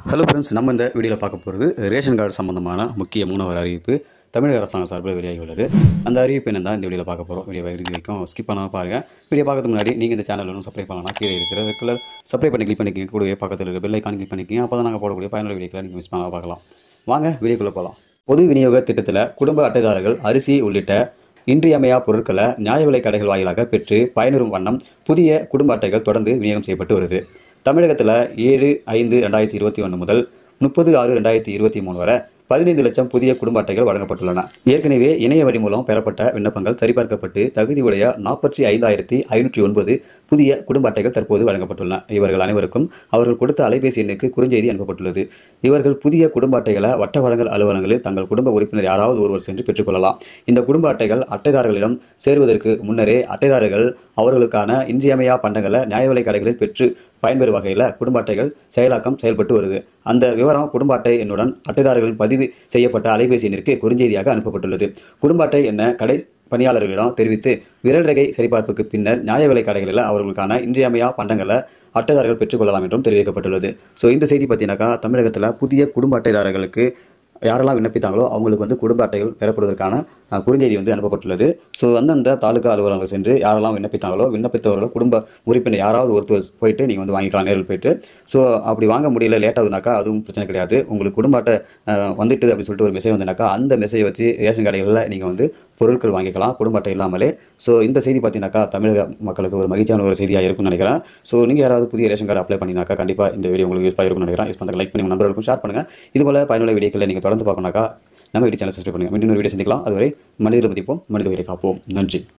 hello friends நம்ம இந்த வீடியோவில் பார்க்க போகிறது ரேஷன் கார்டு சம்பந்தமான முக்கிய மூணவர் அறிவிப்பு தமிழக அரசாங்கம் சார்பில் வெளியாகி உள்ளது அந்த அறிவிப்பு என்ன தான் இந்த வீடியோவில் பார்க்க போகிறோம் வீடியோ இறுதி வரைக்கும் ஸ்கிப் பண்ணாமல் பாருங்கள் வீடியோ பார்க்கறதுக்கு முன்னாடி நீங்கள் இந்த சேனல் ஒன்றும் சப்ஸ்கிரைப் பண்ணலாம் கீழே இருக்கிற ரெகுலர் சப்ஸ்கிரைப் பண்ணி கிளிக் பண்ணிக்கிங்க கூடவே பக்கத்தில் இருக்க பெல் ஐக்கான் கிளிக் பண்ணிக்கிங்க அப்போ தான் நாங்கள் போடக்கூடிய பயனுள்ள வீடியோக்களை நீங்கள் மிஸ் பண்ணாமல் பார்க்கலாம் வாங்க வீடியோக்குள்ளே போகலாம் பொது விநியோக திட்டத்தில் குடும்ப அட்டைதாரர்கள் அரிசி உள்ளிட்ட இன்றியமையா பொருட்களை நியாய விலை கடைகள் வாயிலாக பெற்று பயனுறும் வண்ணம் புதிய குடும்ப அட்டைகள் தொடர்ந்து விநியோகம் செய்யப்பட்டு வருது தமிழகத்தில் ஏழு ஐந்து ரெண்டாயிரத்தி இருபத்தி ஒன்று முதல் முப்பது ஆறு ரெண்டாயிரத்தி இருபத்தி மூணு வரை பதினைந்து லட்சம் புதிய குடும்ப அட்டைகள் வழங்கப்பட்டுள்ளன ஏற்கனவே இணைய வழி மூலம் பெறப்பட்ட விண்ணப்பங்கள் சரிபார்க்கப்பட்டு தகுதியுடைய நாற்பத்தி ஐந்தாயிரத்தி ஐநூற்றி ஒன்பது புதிய குடும்ப அட்டைகள் தற்போது வழங்கப்பட்டுள்ளன இவர்கள் அனைவருக்கும் அவர்கள் கொடுத்த அலைபேசி எண்ணுக்கு குறுஞ்செய்தி அனுப்பப்பட்டுள்ளது இவர்கள் புதிய குடும்ப அட்டைகளை வட்ட வழங்கல் அலுவலகங்களில் தங்கள் குடும்ப உறுப்பினர் யாராவது ஒருவர் சென்று பெற்றுக்கொள்ளலாம் இந்த குடும்ப அட்டைகள் அட்டைதாரர்களிடம் சேருவதற்கு முன்னரே அட்டைதாரர்கள் அவர்களுக்கான இன்றியமையா பண்டங்களை நியாய விலை கடைகளில் பெற்று பயன்பெறும் வகையில் குடும்ப அட்டைகள் செயலாக்கம் செயல்பட்டு வருது அந்த விவரம் குடும்ப அட்டை எண்ணுடன் அட்டைதாரர்களின் பதிவு செய்யப்பட்ட அலைபேசி எண்ணிற்கு குறுஞ்செய்தியாக அனுப்பப்பட்டுள்ளது குடும்ப அட்டை என்ன கடை பணியாளர்களிடம் தெரிவித்து விரல் ரேகை சரிபார்ப்புக்கு பின்னர் நியாய விலை கடைகளில் அவர்களுக்கான இன்றியமையா பண்டங்களை அட்டைதாரர்கள் பெற்றுக்கொள்ளலாம் என்றும் தெரிவிக்கப்பட்டுள்ளது ஸோ இந்த செய்தி பார்த்தீங்கன்னாக்கா தமிழகத்தில் புதிய குடும்ப அட்டைதாரர்களுக்கு யாரெல்லாம் விண்ணப்பித்தாங்களோ அவங்களுக்கு வந்து குடும்ப அட்டைகள் பெறப்படுவதற்கான அஹ், குறுஞ்செய்தி வந்து அனுப்பப்பட்டுள்ளது ஸோ அந்தந்த தாலுகா அலுவலகங்கள் சென்று யாரெல்லாம் விண்ணப்பித்தாங்களோ விண்ணப்பித்தவர்களோ குடும்ப உறுப்பினர் யாராவது ஒருத்தர் போயிட்டு நீங்கள் வந்து வாங்கிக்கலாம் நேரில் போயிட்டு ஸோ அப்படி வாங்க முடியல லேட் ஆகுதுனாக்கா அதுவும் பிரச்சனை கிடையாது உங்களுக்கு குடும்ப அட்டை அஹ், வந்துட்டு அப்படின்னு சொல்லிட்டு ஒரு மெசேஜ் வந்தனாக்கா அந்த மெசேஜ் வச்சு ரேஷன் கடைகளில் நீங்கள் வந்து பொருட்கள் வாங்கிக்கலாம் குடும்ப அட்டை இல்லாமலே ஸோ இந்த செய்தி பார்த்தீங்கன்னாக்கா தமிழக மக்களுக்கு ஒரு மகிழ்ச்சியான ஒரு செய்தியாக இருக்கும்னு நினைக்கிறேன் ஸோ நீங்கள் யாராவது புதிய ரேஷன் கார்டு அப்ளை பண்ணினாக்கா கண்டிப்பாக இந்த வீடியோ உங்களுக்கு யூஸ் இருக்கும்னு நினைக்கிறேன் யூஸ் பண்ணுங்க லைக் பண்ணி உங்க நண்பர்களுக்கும் ஷேர் பண்ணுங்கள் இதுபோல பயனுள்ள வீடியோக்களை நீங்கள் தொடர்ந்து பார்க்கணுனாக்கா நம்ம வீடியோ சேனல் சப்ஸ்கிரைப் பண்ணுங்கள் மீண்டும் ஒரு வீடியோ சந்திக்கலாம் அதுவரை மனிதரை மதிப்போம் மனித உயிரை காப்போம் நன்றி